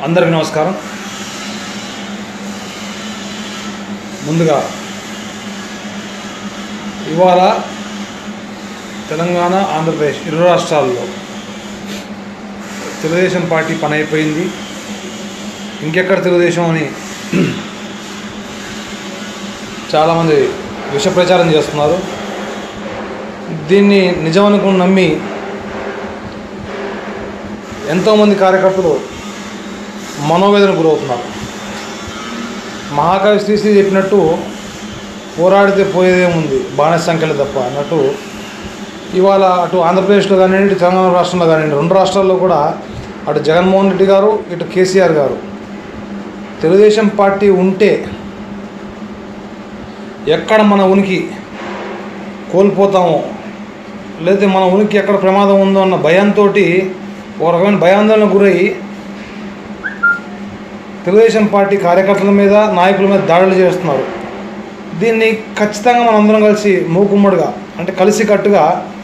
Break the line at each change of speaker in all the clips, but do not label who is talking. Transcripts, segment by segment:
అందరికీ నమస్కారం ముందుగా ఇవాళ తెలంగాణ ఆంధ్రప్రదేశ్ ఇరు రాష్ట్రాల్లో తెలుగుదేశం పార్టీ పని అయిపోయింది ఇంకెక్కడ తెలుగుదేశం అని చాలామంది విష ప్రచారం చేస్తున్నారు దీన్ని నిజం అనుకుని నమ్మి ఎంతోమంది కార్యకర్తలు మనోవేదన గురవుతున్నారు మహాకవి శ్రీశ్రీ చెప్పినట్టు పోరాడితే పోయేదేముంది బాణస సంఖ్యలు తప్ప అన్నట్టు ఇవాళ అటు ఆంధ్రప్రదేశ్లో కానివ్వండి ఇటు తెలంగాణ రాష్ట్రంలో కానివ్వండి రెండు రాష్ట్రాల్లో కూడా అటు జగన్మోహన్ రెడ్డి గారు ఇటు కేసీఆర్ గారు తెలుగుదేశం పార్టీ ఉంటే ఎక్కడ మన ఉనికి కోల్పోతామో లేదా మన ఉనికి ఎక్కడ ప్రమాదం ఉందో అన్న భయంతో ఒక రకమైన భయాందోళన గురై తెలుగుదేశం పార్టీ కార్యకర్తల మీద నాయకుల మీద దాడులు చేస్తున్నారు దీన్ని ఖచ్చితంగా మనందరం కలిసి మూకుమ్మడిగా అంటే కలిసి కట్టుగా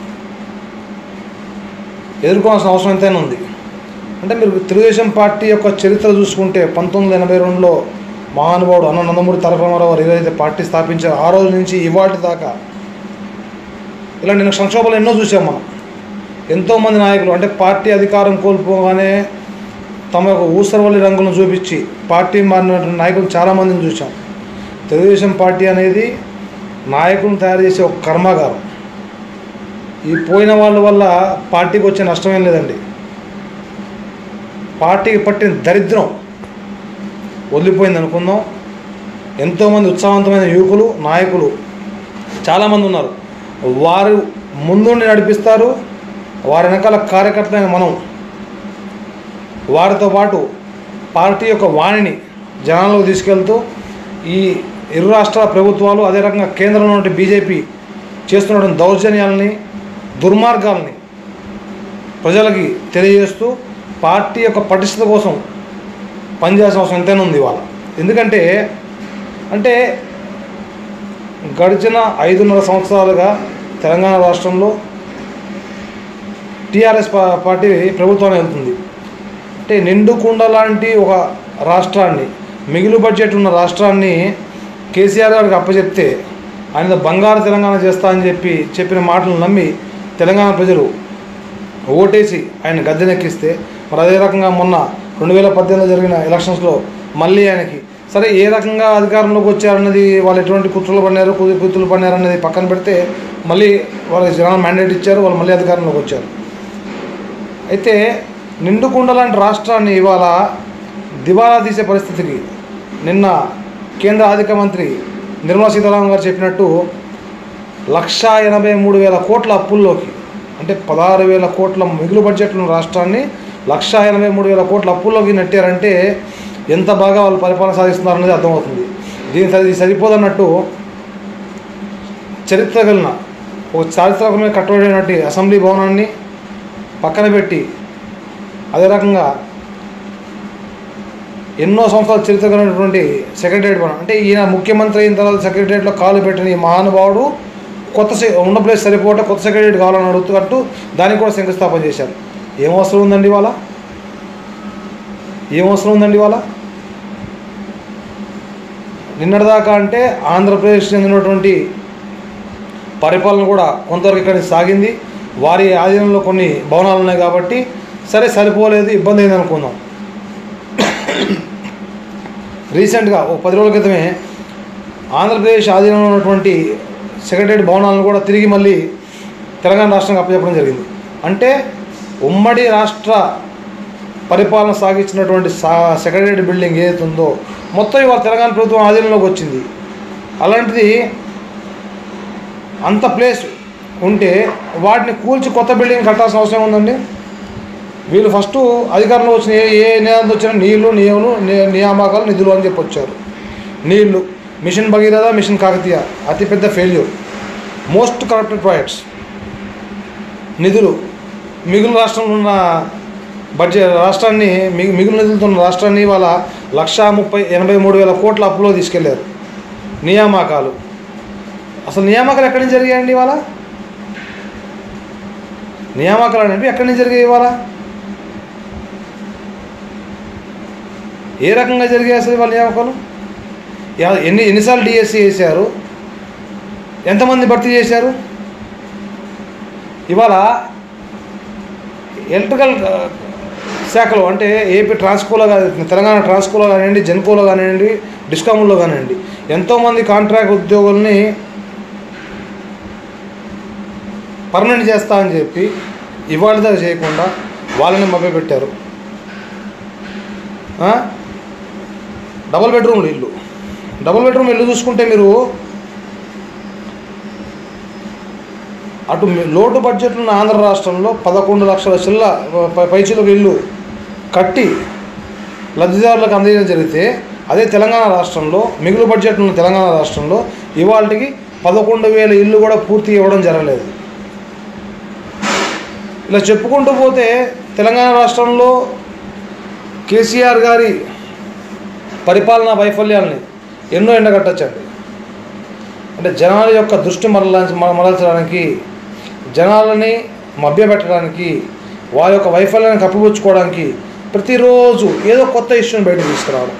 ఎదుర్కోవాల్సిన అవసరం ఎంతైనా ఉంది అంటే మీరు తెలుగుదేశం పార్టీ యొక్క చరిత్ర చూసుకుంటే పంతొమ్మిది వందల ఎనభై రెండులో మహానుభావుడు అన్న నందమూరి తారక రామారావు గారు ఏదైతే పార్టీ స్థాపించారో ఆ రోజు నుంచి ఇవాటి దాకా ఇలాంటి సంక్షోభాలు ఎన్నో చూసాం మనం ఎంతోమంది నాయకులు అంటే పార్టీ అధికారం కోల్పోగానే తమ యొక్క ఊసరవల్లి రంగులను చూపించి పార్టీ మారినటువంటి నాయకులు చాలామందిని చూసాం తెలుగుదేశం పార్టీ అనేది నాయకులను తయారు చేసే ఒక కర్మాగారం ఈ పోయిన వాళ్ళ వల్ల పార్టీకి వచ్చే నష్టమేం లేదండి పార్టీకి పట్టిన దరిద్రం వదిలిపోయింది అనుకుందాం ఎంతోమంది ఉత్సాహవంతమైన యువకులు నాయకులు చాలామంది ఉన్నారు వారు ముందుండి నడిపిస్తారు వారి వెనకాల కార్యకర్తలైన మనం వారితో పాటు పార్టీ యొక్క వాణిని జనాల్లోకి తీసుకెళ్తూ ఈ ఇరు రాష్ట్రాల ప్రభుత్వాలు అదే రకంగా కేంద్రంలో ఉండే బీజేపీ చేస్తున్న దౌర్జన్యాలని దుర్మార్గాలని ప్రజలకి తెలియజేస్తూ పార్టీ యొక్క పటిష్టత కోసం పనిచేయాల్సిన అవసరం ఎంతైనా ఉంది ఇవాళ ఎందుకంటే అంటే గడిచిన ఐదున్నర సంవత్సరాలుగా తెలంగాణ రాష్ట్రంలో టీఆర్ఎస్ పా- పార్టీ ప్రభుత్వాన్ని వెళ్తుంది అంటే నిండు కుండ లాంటి ఒక రాష్ట్రాన్ని మిగులు బడ్జెట్ ఉన్న రాష్ట్రాన్ని కేసీఆర్ గారికి అప్పచెప్తే ఆయన బంగారు తెలంగాణ చేస్తా అని చెప్పి చెప్పిన మాటలు నమ్మి తెలంగాణ ప్రజలు ఓటేసి ఆయన గద్దెనెక్కిస్తే మరి అదే రకంగా మొన్న రెండు వేల పద్దెనిమిదిలో జరిగిన ఎలక్షన్స్లో మళ్ళీ ఆయనకి సరే ఏ రకంగా అధికారంలోకి వచ్చారన్నది వాళ్ళు ఎటువంటి కుట్రలు పడినారు కుది కుతులు పడినారు అనేది పక్కన పెడితే మళ్ళీ వాళ్ళకి జనాలు మ్యాండేట్ ఇచ్చారు వాళ్ళు మళ్ళీ అధికారంలోకి వచ్చారు అయితే నిండుకుండ లాంటి రాష్ట్రాన్ని ఇవాళ దివాలా తీసే పరిస్థితికి నిన్న కేంద్ర ఆర్థిక మంత్రి నిర్మలా సీతారామన్ గారు చెప్పినట్టు లక్షా ఎనభై మూడు వేల కోట్ల అప్పుల్లోకి అంటే పదహారు వేల కోట్ల మిగులు బడ్జెట్ ఉన్న రాష్ట్రాన్ని లక్షా ఎనభై మూడు వేల కోట్ల అప్పుల్లోకి నెట్టారంటే ఎంత బాగా వాళ్ళు పరిపాలన సాధిస్తున్నారనేది అర్థమవుతుంది దీని సరి సరిపోదన్నట్టు చరిత్ర కలిగిన ఒక చారిత్రాత్మకంగా కట్టబడినటువంటి అసెంబ్లీ భవనాన్ని పక్కన పెట్టి అదే రకంగా ఎన్నో సంవత్సరాల చరిత్ర కలిగినటువంటి సెక్రటరియట్ భవనం అంటే ఈయన ముఖ్యమంత్రి అయిన తర్వాత సెక్రటరియట్లో కాలు పెట్టిన ఈ మహానుభావుడు కొత్త సె- ఉన్న ప్లేస్ సరిపోట కొత్త సెక్రటరియట్ కావాలని అడుగుతున్నట్టు దానికి కూడా శంకుస్థాపన చేశారు ఏం అవసరం ఉందండి ఇవాళ ఏం అవసరం ఉందండి ఇవాళ నిన్నటిదాకా అంటే ఆంధ్రప్రదేశ్ చెందినటువంటి పరిపాలన కూడా కొంతవరకు ఇక్కడ నుంచి సాగింది వారి ఆధీనంలో కొన్ని భవనాలు ఉన్నాయి కాబట్టి సరే సరిపోలేదు ఇబ్బంది అయింది అనుకుందాం రీసెంట్గా ఒక పది రోజుల క్రితమే ఆంధ్రప్రదేశ్ ఆధీనంలో ఉన్నటువంటి సెక్రటరీ భవనాలను కూడా తిరిగి మళ్ళీ తెలంగాణ రాష్ట్రానికి అప్పచెప్పడం జరిగింది అంటే ఉమ్మడి రాష్ట్ర పరిపాలన సాగించినటువంటి సా సెక్రటరీ బిల్డింగ్ ఏదైతే ఉందో మొత్తం ఇవాళ తెలంగాణ ప్రభుత్వం ఆధీనంలోకి వచ్చింది అలాంటిది అంత ప్లేస్ ఉంటే వాటిని కూల్చి కొత్త బిల్డింగ్ కట్టాల్సిన అవసరం ఉందండి వీళ్ళు ఫస్ట్ అధికారంలో వచ్చిన ఏ ఏ నినాదం వచ్చినా నీళ్లు నియములు ని- నియామకాలు నిధులు అని చెప్పి వచ్చారు నీళ్లు మిషన్ భగీరథ మిషన్ కాకతీయ అతిపెద్ద ఫెయిల్యూర్ మోస్ట్ కరప్టెడ్ ప్రాజెక్ట్స్ నిధులు మిగులు రాష్ట్రంలో ఉన్న బడ్జెట్ రాష్ట్రాన్ని మిగు మిగులు నిధులతో ఉన్న రాష్ట్రాన్ని వాళ్ళ లక్షా ముప్పై ఎనభై మూడు వేల కోట్ల అప్పులో తీసుకెళ్లారు నియామకాలు అసలు నియామకాలు ఎక్కడి నుంచి జరిగాయండి ఇవాళ నియామకాలు అనేవి ఎక్కడి నుంచి జరిగాయి ఇవాళ ఏ రకంగా జరిగాయి అసలు వాళ్ళ నియామకాలు యా- ఎన్ని ఎన్నిసార్లు డిఎస్సి వేశారు ఎంతమంది భర్తీ చేశారు ఇవాళ ఎలక్ట్రికల్ ఆ, శాఖలో అంటే ఏపీ ట్రాన్స్కోలో కానీ తెలంగాణ ట్రాన్స్కోలో కానివ్వండి జెన్కోలో కానివ్వండి డిస్కామ్లో కానివ్వండి ఎంతోమంది కాంట్రాక్ట్ ఉద్యోగుల్ని పర్మనెంట్ చేస్తా అని చెప్పి ఇవాళ దాకా చేయకుండా వాళ్ళని మభ్యపెట్టారు ఆ? డబుల్ బెడ్రూమ్లు ఇల్లు డబుల్ బెడ్రూమ్ ఇల్లు చూసుకుంటే మీరు అటు మీ- లోటు బడ్జెట్ ఉన్న ఆంధ్ర రాష్ట్రంలో పదకొండు లక్షల చిల్ల ప- పైచిలకు ఇల్లు కట్టి లబ్ధిదారులకు అందజేయడం జరిగితే అదే తెలంగాణ రాష్ట్రంలో మిగులు బడ్జెట్ ఉన్న తెలంగాణ రాష్ట్రంలో ఇవాళకి పదకొండు వేల ఇల్లు కూడా పూర్తి ఇవ్వడం జరగలేదు ఇలా చెప్పుకుంటూ పోతే తెలంగాణ రాష్ట్రంలో కేసీఆర్ గారి పరిపాలనా వైఫల్యాల్ని ఎన్నో ఎండగట్టచ్చండి అంటే జనాల యొక్క దృష్టి మరల మరల్చడానికి జనాలని మభ్యపెట్టడానికి వారి యొక్క వైఫల్యాన్ని కప్పిపుచ్చుకోవడానికి ప్రతిరోజు ఏదో కొత్త ఇష్యూని బయటకు తీసుకురావడం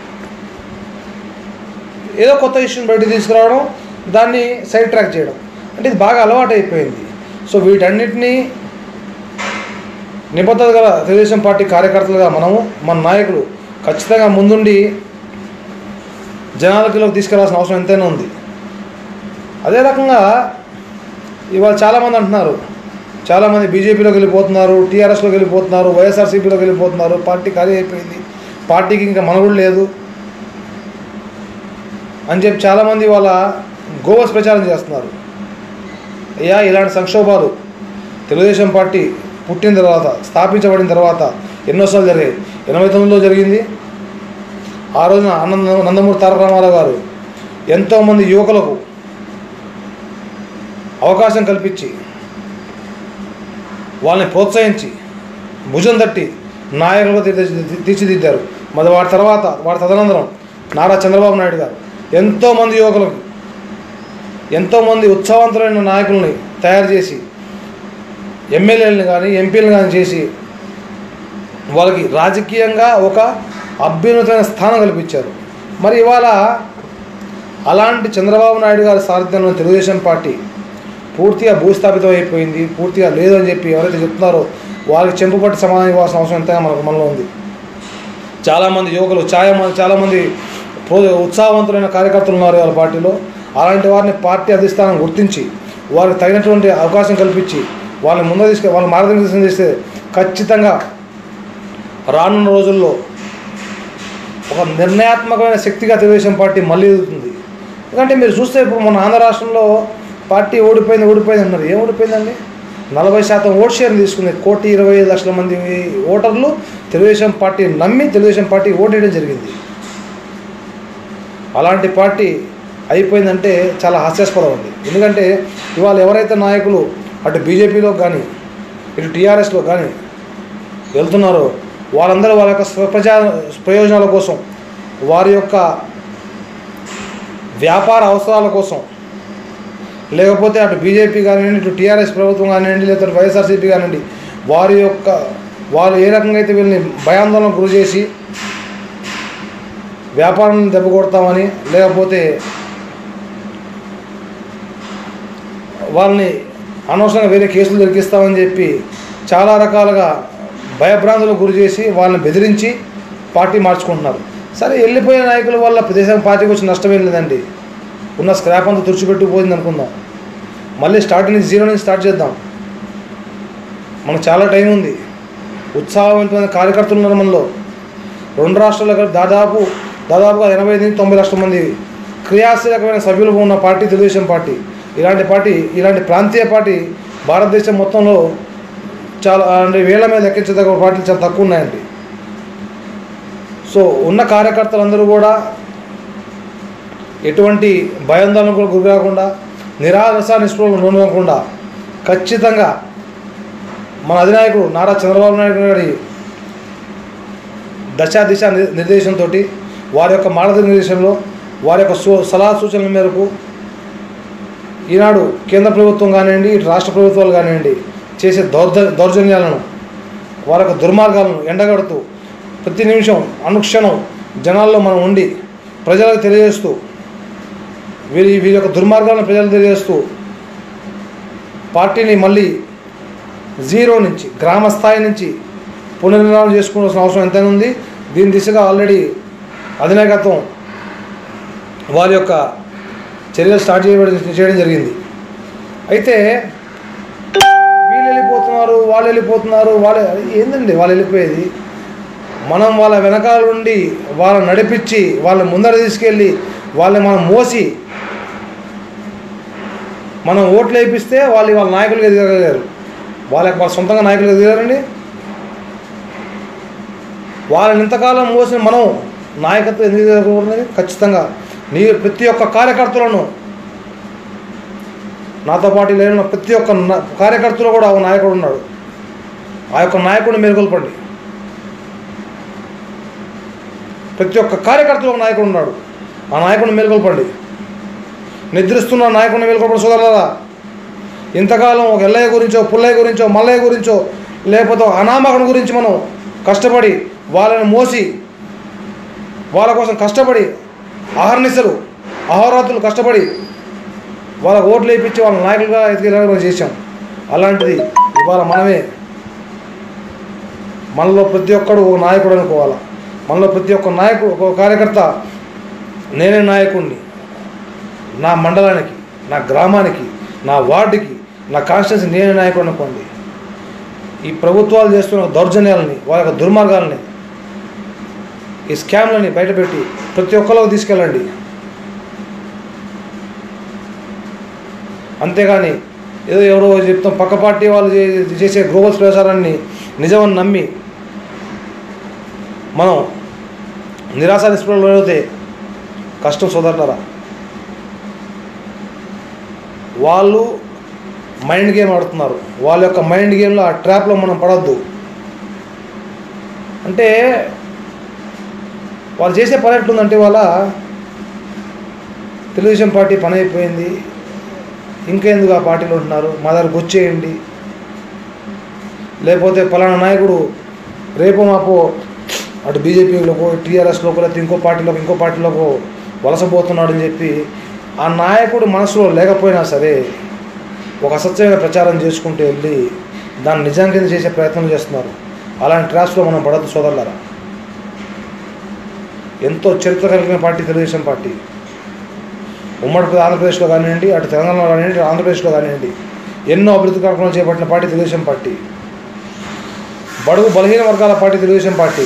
ఏదో కొత్త ఇష్యూని బయటకు తీసుకురావడం దాన్ని సైడ్ ట్రాక్ చేయడం అంటే ఇది బాగా అలవాటు అయిపోయింది సో వీటన్నిటినీ నిబద్ధత గల తెలుగుదేశం పార్టీ కార్యకర్తలుగా మనము మన నాయకులు ఖచ్చితంగా ముందుండి జనాలకిలోకి తీసుకెళ్లాల్సిన అవసరం ఎంతైనా ఉంది అదే రకంగా ఇవాళ చాలామంది అంటున్నారు చాలామంది బీజేపీలోకి వెళ్ళిపోతున్నారు టీఆర్ఎస్లోకి వెళ్ళిపోతున్నారు వైఎస్ఆర్సీపీలోకి వెళ్ళిపోతున్నారు పార్టీ ఖాళీ అయిపోయింది పార్టీకి ఇంకా మనగుడు లేదు అని చెప్పి చాలామంది వాళ్ళ గోవస్ ప్రచారం చేస్తున్నారు అయ్యా ఇలాంటి సంక్షోభాలు తెలుగుదేశం పార్టీ పుట్టిన తర్వాత స్థాపించబడిన తర్వాత ఎన్నోసార్లు జరిగాయి ఎనభై తొమ్మిదిలో జరిగింది ఆ రోజున అనంద నందమూరి తారక రామారావు గారు ఎంతోమంది యువకులకు అవకాశం కల్పించి వాళ్ళని ప్రోత్సహించి భుజం తట్టి నాయకులుగా తీర్చి తీర్చిదిద్దారు మరి వాటి తర్వాత వాటి తదనంతరం నారా చంద్రబాబు నాయుడు గారు ఎంతోమంది యువకులకు ఎంతోమంది ఉత్సవంతులైన నాయకుల్ని తయారు చేసి ఎమ్మెల్యేలను కానీ ఎంపీలను కానీ చేసి వాళ్ళకి రాజకీయంగా ఒక అభ్యున్నతమైన స్థానం కల్పించారు మరి ఇవాళ అలాంటి చంద్రబాబు నాయుడు గారి సారథ్యంలో తెలుగుదేశం పార్టీ పూర్తిగా భూస్థాపితం అయిపోయింది పూర్తిగా లేదు అని చెప్పి ఎవరైతే చెప్తున్నారో వాళ్ళకి చెంపుపట్టి సమాధానం ఇవ్వాల్సిన అవసరం ఎంతగా మనకు మనలో ఉంది చాలామంది యువకులు చాలా చాలామంది ప్రో ఉత్సాహవంతులైన కార్యకర్తలు ఉన్నారు వాళ్ళ పార్టీలో అలాంటి వారిని పార్టీ అధిష్టానం గుర్తించి వారికి తగినటువంటి అవకాశం కల్పించి వాళ్ళని ముందు తీసుకు వాళ్ళని మార్గదర్శనం చేస్తే ఖచ్చితంగా రానున్న రోజుల్లో ఒక నిర్ణయాత్మకమైన శక్తిగా తెలుగుదేశం పార్టీ మళ్ళీ ఎదుగుతుంది ఎందుకంటే మీరు చూస్తే ఇప్పుడు మన ఆంధ్ర రాష్ట్రంలో పార్టీ ఓడిపోయింది ఓడిపోయింది అన్నారు ఏం ఓడిపోయిందండి నలభై శాతం ఓట్ షేర్ తీసుకుంది కోటి ఇరవై ఐదు లక్షల మంది ఓటర్లు తెలుగుదేశం పార్టీ నమ్మి తెలుగుదేశం పార్టీ ఓటేయడం జరిగింది అలాంటి పార్టీ అయిపోయిందంటే చాలా హాస్యాస్పదం ఉంది ఎందుకంటే ఇవాళ ఎవరైతే నాయకులు అటు బీజేపీలో కానీ ఇటు టీఆర్ఎస్లో కానీ వెళ్తున్నారో వాళ్ళందరూ వాళ్ళ యొక్క స్వప్రజా ప్రయోజనాల కోసం వారి యొక్క వ్యాపార అవసరాల కోసం లేకపోతే అటు బీజేపీ కానివ్వండి ఇటు టీఆర్ఎస్ ప్రభుత్వం కానివ్వండి లేకపోతే వైఎస్ఆర్సీపీ కానివ్వండి వారి యొక్క వాళ్ళు ఏ రకంగా అయితే వీళ్ళని భయాందోళనకు గురి చేసి వ్యాపారాన్ని దెబ్బ కొడతామని లేకపోతే వాళ్ళని అనవసరంగా వేరే కేసులు దొరికిస్తామని చెప్పి చాలా రకాలుగా భయభ్రాంతులకు గురి చేసి వాళ్ళని బెదిరించి పార్టీ మార్చుకుంటున్నారు సరే వెళ్ళిపోయిన నాయకుల వల్ల ప్రదేశం పార్టీకి వచ్చిన నష్టమేం లేదండి ఉన్న స్క్రాప్ అంతా తుడిచిపెట్టుకుపోయింది అనుకుందాం మళ్ళీ స్టార్ట్ నుంచి జీరో నుంచి స్టార్ట్ చేద్దాం మనకు చాలా టైం ఉంది ఉత్సాహవంతమైన కార్యకర్తలు ఉన్నారు మనలో రెండు రాష్ట్రాల్లో కలిపి దాదాపు దాదాపుగా ఎనభై నుంచి తొంభై లక్షల మంది క్రియాశీలకమైన సభ్యులు ఉన్న పార్టీ తెలుగుదేశం పార్టీ ఇలాంటి పార్టీ ఇలాంటి ప్రాంతీయ పార్టీ భారతదేశం మొత్తంలో చాలా అంటే వేల మీద లెక్కించదగ్గ పార్టీలు చాలా తక్కువ ఉన్నాయండి సో ఉన్న కార్యకర్తలందరూ కూడా ఎటువంటి భయాందోళనకు గురి కాకుండా నిరాశ నిస్పృహలు నూనకుండా ఖచ్చితంగా మన అధినాయకుడు నారా చంద్రబాబు నాయుడు గారి దశ దిశ ని- నిర్దేశంతో వారి యొక్క మార్గనిర్దేశంలో వారి యొక్క సు సలహా సూచనల మేరకు ఈనాడు కేంద్ర ప్రభుత్వం కానివ్వండి ఇటు రాష్ట్ర ప్రభుత్వాలు కానివ్వండి చేసే దౌర్జ దౌర్జన్యాలను వారి యొక్క దుర్మార్గాలను ఎండగడుతూ ప్రతి నిమిషం అనుక్షణం జనాల్లో మనం ఉండి ప్రజలకు తెలియజేస్తూ వీరి వీరి యొక్క దుర్మార్గాలను ప్రజలకు తెలియజేస్తూ పార్టీని మళ్ళీ జీరో నుంచి గ్రామ స్థాయి నుంచి పునర్నిర్మాణం చేసుకోవాల్సిన అవసరం ఎంతైనా ఉంది దీని దిశగా ఆల్రెడీ అధినాయకత్వం వారి యొక్క చర్యలు స్టార్ట్ చేయడం చేయడం జరిగింది అయితే వీళ్ళు వెళ్ళిపోతున్నారు వాళ్ళు వెళ్ళిపోతున్నారు వాళ్ళు ఏందండి వాళ్ళు వెళ్ళిపోయేది మనం వాళ్ళ వెనకాల నుండి వాళ్ళని నడిపించి వాళ్ళని ముందర తీసుకెళ్ళి వాళ్ళని మనం మోసి మనం ఓట్లు వేయిస్తే వాళ్ళు వాళ్ళ నాయకులుగా ఎదగలేరు వాళ్ళకి వాళ్ళ సొంతంగా నాయకులుగా ఎదిగారండి వాళ్ళని ఇంతకాలం మోసిన మనం నాయకత్వం ఎందుకు ఎదగకూడదు ఖచ్చితంగా నీ ప్రతి ఒక్క కార్యకర్తలను నాతో పాటు లేని ప్రతి ఒక్క నా- కార్యకర్తలో కూడా ఒక నాయకుడు ఉన్నాడు ఆ యొక్క నాయకుడిని మేల్కొల్పండి ప్రతి ఒక్క కార్యకర్తలో ఒక నాయకుడు ఉన్నాడు ఆ నాయకుడిని మేల్కొల్పండి నిద్రిస్తున్న నాయకుడిని మేల్కొల్పండి సోదరులారా ఇంతకాలం ఒక ఎల్లయ్య గురించో పుల్లయ్య గురించో మల్లయ్య గురించో లేకపోతే ఒక అనామకుని గురించి మనం కష్టపడి వాళ్ళని మోసి వాళ్ళ కోసం కష్టపడి అహర్నిశలు అహోరాత్రులు కష్టపడి వాళ్ళకి ఓట్లు వేయించి వాళ్ళ నాయకులుగా ఎదిగేలాగా మనం చేశాం అలాంటిది ఇవాళ మనమే మనలో ప్రతి ఒక్కడు ఒక నాయకుడు అనుకోవాలి మనలో ప్రతి ఒక్క నాయకుడు ఒక కార్యకర్త నేనే నాయకుడిని నా మండలానికి నా గ్రామానికి నా వార్డుకి నా కాన్స్టిట్యూన్సీ నేనే నాయకుడు అనుకోండి ఈ ప్రభుత్వాలు చేస్తున్న దౌర్జన్యాలని వాళ్ళ యొక్క దుర్మార్గాలని ఈ స్కామ్లని బయటపెట్టి ప్రతి ఒక్కరికి తీసుకెళ్ళండి అంతేగాని ఏదో ఎవరో చెప్తాం పక్క పార్టీ వాళ్ళు చే- చేసే గ్లోబల్ ప్రచారాన్ని నిజమని నమ్మి మనం నిరాశ నిస్పృహలో అయితే కష్టం సోదరులారా వాళ్ళు మైండ్ గేమ్ ఆడుతున్నారు వాళ్ళ యొక్క మైండ్ గేమ్లో ఆ ట్రాప్లో మనం పడద్దు అంటే వాళ్ళు చేసే పని ఎట్లుందంటే వాళ్ళ తెలుగుదేశం పార్టీ పని అయిపోయింది ఇంకెందుకు ఆ పార్టీలో ఉంటున్నారు మా దగ్గరకు వచ్చేయండి లేకపోతే పలానా నాయకుడు రేపు మాపో అటు బీజేపీలోకో టీఆర్ఎస్లోకో లేకపోతే ఇంకో పార్టీలోకి ఇంకో పార్టీలోకో వలసపోతున్నాడు అని చెప్పి ఆ నాయకుడు మనసులో లేకపోయినా సరే ఒక అసత్యమైన ప్రచారం చేసుకుంటూ వెళ్ళి దాన్ని నిజం కింద చేసే ప్రయత్నం చేస్తున్నారు అలాంటి ట్రాప్స్లో మనం పడద్దు సోదరులారా ఎంతో చరిత్ర కలిగిన పార్టీ తెలుగుదేశం పార్టీ ఉమ్మడి ఆంధ్రప్రదేశ్లో కానివ్వండి అటు తెలంగాణలో కానివ్వండి ఇటు ఆంధ్రప్రదేశ్లో కానివ్వండి ఎన్నో అభివృద్ధి కార్యక్రమాలు చేపట్టిన పార్టీ తెలుగుదేశం పార్టీ బడుగు బలహీన వర్గాల పార్టీ తెలుగుదేశం పార్టీ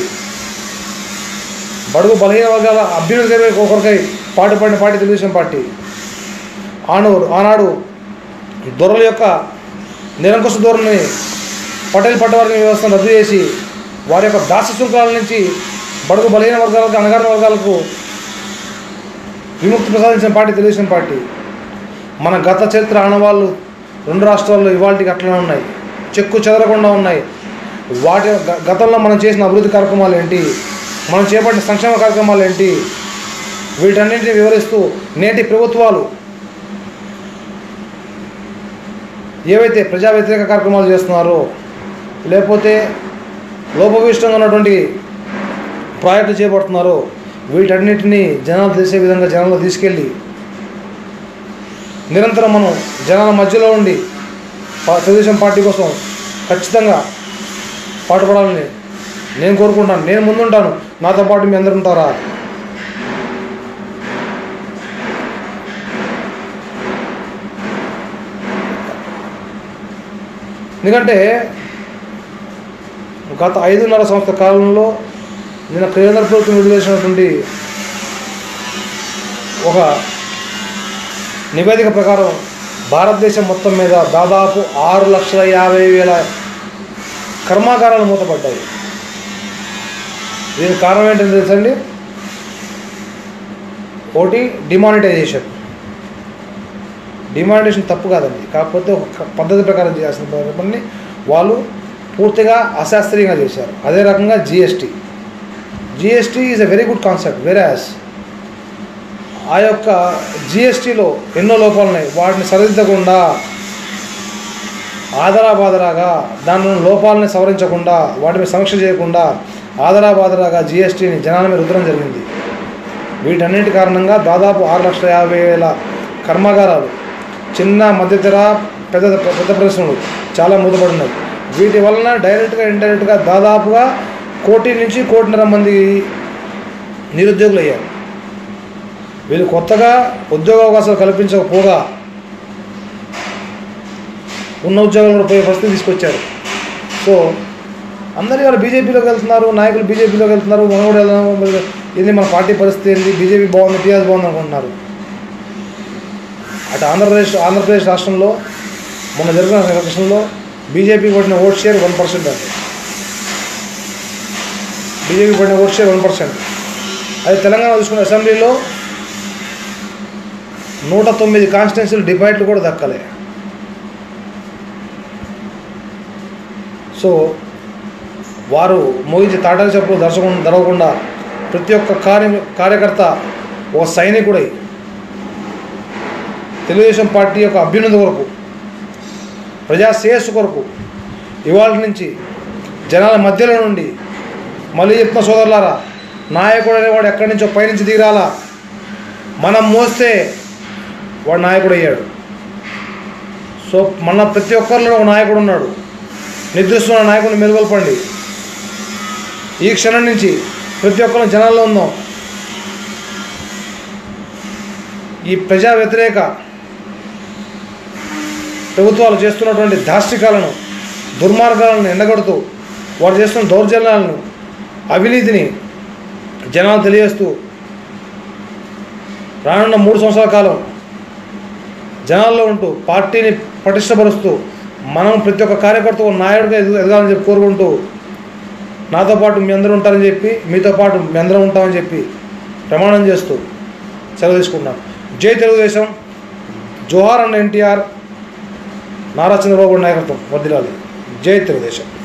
బడుగు బలహీన వర్గాల అభ్యున్నతి ఒకరికై పాటుపడిన పార్టీ తెలుగుదేశం పార్టీ ఆను ఆనాడు దొరల యొక్క నిరంకుశ ధోరణిని పటేల్ పట్టవర్గ వ్యవస్థను రద్దు చేసి వారి యొక్క దాస శృంఖలాల నుంచి బడుగు బలహీన వర్గాలకు అణగారిన వర్గాలకు విముక్తి ప్రసాదించిన పార్టీ తెలుగుదేశం పార్టీ మన గత చరిత్ర ఆనవాళ్ళు రెండు రాష్ట్రాల్లో ఇవాళకి అట్లనే ఉన్నాయి చెక్కు చెదరకుండా ఉన్నాయి వాటి గ- గతంలో మనం చేసిన అభివృద్ధి కార్యక్రమాలు ఏంటి మనం చేపట్టిన సంక్షేమ కార్యక్రమాలు ఏంటి వీటన్నింటినీ వివరిస్తూ నేటి ప్రభుత్వాలు ఏవైతే ప్రజా వ్యతిరేక కార్యక్రమాలు చేస్తున్నారో లేకపోతే లోపభూయిష్టంగా ఉన్నటువంటి ప్రాజెక్టులు చేపడుతున్నారో వీటన్నిటిని జనాలు తెలిసే విధంగా జనాల్లో తీసుకెళ్ళి నిరంతరం మనం జనాల మధ్యలో ఉండి పా- తెలుగుదేశం పార్టీ కోసం ఖచ్చితంగా పాటుపడాలని నేను కోరుకుంటాను నేను ముందుంటాను నాతో పాటు మీ అందరు ఉంటారా ఎందుకంటే గత ఐదున్నర సంవత్సర కాలంలో నిన్న కేంద్ర ప్రభుత్వం విడుదల చేసినటువంటి ఒక నివేదిక ప్రకారం భారతదేశం మొత్తం మీద దాదాపు ఆరు లక్షల యాభై వేల కర్మాగారాలు మూతపడ్డాయి దీనికి కారణం ఏంటంటే తెలుసండి ఒకటి డిమానిటైజేషన్ డిమానిటేషన్ తప్పు కాదండి కాకపోతే ఒక క- పద్ధతి ప్రకారం చేయాల్సిన పని వాళ్ళు పూర్తిగా అశాస్త్రీయంగా చేశారు అదే రకంగా GST GST is a very good concept వెరాస్ ఆ యొక్క జిఎస్టీలో ఎన్నో లోపాలు ఉన్నాయి వాటిని సరిదిద్దకుండా ఆదరా బాదరాగా దాని లోపాలని సవరించకుండా వాటిని సమీక్ష చేయకుండా ఆదరా బాదరాగా జిఎస్టీని జనాల మీద రుద్దడం జరిగింది వీటన్నిటి కారణంగా దాదాపు ఆరు లక్షల యాభై వేల కర్మాగారాలు చిన్న మధ్యతర పెద్ద పెద్ద పరిశ్రమలు చాలా మూతపడినాయి వీటి వలన డైరెక్ట్గా ఇండైరెక్ట్గా దాదాపుగా కోటి నుంచి కోటిన్నర మంది నిరుద్యోగులు అయ్యారు వీళ్ళు కొత్తగా ఉద్యోగ అవకాశాలు కల్పించకపోగా ఉన్న ఉద్యోగాలు పోయే పరిస్థితి తీసుకొచ్చారు సో అందరూ ఇవాళ బీజేపీలోకి వెళ్తున్నారు నాయకులు బీజేపీలోకి వెళ్తున్నారు మనం కూడా వెళ్దాము మరి ఇది మన పార్టీ పరిస్థితి ఏంటి బీజేపీ బాగుంది టీఆర్ఎస్ బాగుంది అనుకుంటున్నారు అటు ఆంధ్రప్రదేశ్ ఆంధ్రప్రదేశ్ రాష్ట్రంలో మొన్న జరిగిన ఎలక్షన్లో బీజేపీ కొట్టిన ఓట్ షేర్ వన్ పర్సెంట్ అండి బీజేపీ పడిన ఓట్ షేర్ వన్ పర్సెంట్ అది తెలంగాణ చూసుకున్న అసెంబ్లీలో నూట తొమ్మిది కాన్స్టిట్యున్సీలు డిబైట్లు కూడా దక్కలే సో వారు మోగించి తాటాల చెప్పులు దర్శకుండా దరవకుండా ప్రతి ఒక్క కార్య కార్యకర్త ఒక సైనికుడై తెలుగుదేశం పార్టీ యొక్క అభ్యున్నతి కొరకు ప్రజా శ్రేయస్సు కొరకు ఇవాళ నుంచి జనాల మధ్యలో నుండి మళ్ళీ చెప్తున్న సోదరులారా నాయకుడు అనేవాడు ఎక్కడి నుంచో పైనుంచి దిగిరాలా మనం మోస్తే వాడు నాయకుడు అయ్యాడు సో మన ప్రతి ఒక్కరిలో ఒక నాయకుడు ఉన్నాడు నిద్రిస్తున్న నాయకుడిని మెలుగొల్పండి ఈ క్షణం నుంచి ప్రతి ఒక్కరు జనాల్లో ఉందాం ఈ ప్రజా వ్యతిరేక ప్రభుత్వాలు చేస్తున్నటువంటి దాష్టికాలను దుర్మార్గాలను ఎండగడుతూ వారు చేస్తున్న దౌర్జన్యాలను అవినీతిని జనాలు తెలియజేస్తూ రానున్న మూడు సంవత్సరాల కాలం జనాల్లో ఉంటూ పార్టీని పటిష్టపరుస్తూ మనం ప్రతి ఒక్క కార్యకర్త ఒక నాయకుడిగా ఎదుగు ఎదగాలని చెప్పి కోరుకుంటూ నాతో పాటు మీ అందరూ ఉంటారని చెప్పి మీతో పాటు మీ అందరం ఉంటామని చెప్పి ప్రమాణం చేస్తూ సెలవు తీసుకుంటున్నాం జై తెలుగుదేశం జోహార్ అండ్ ఎన్టీఆర్ నారా చంద్రబాబు నాయకత్వం వర్దిలాలి జై తెలుగుదేశం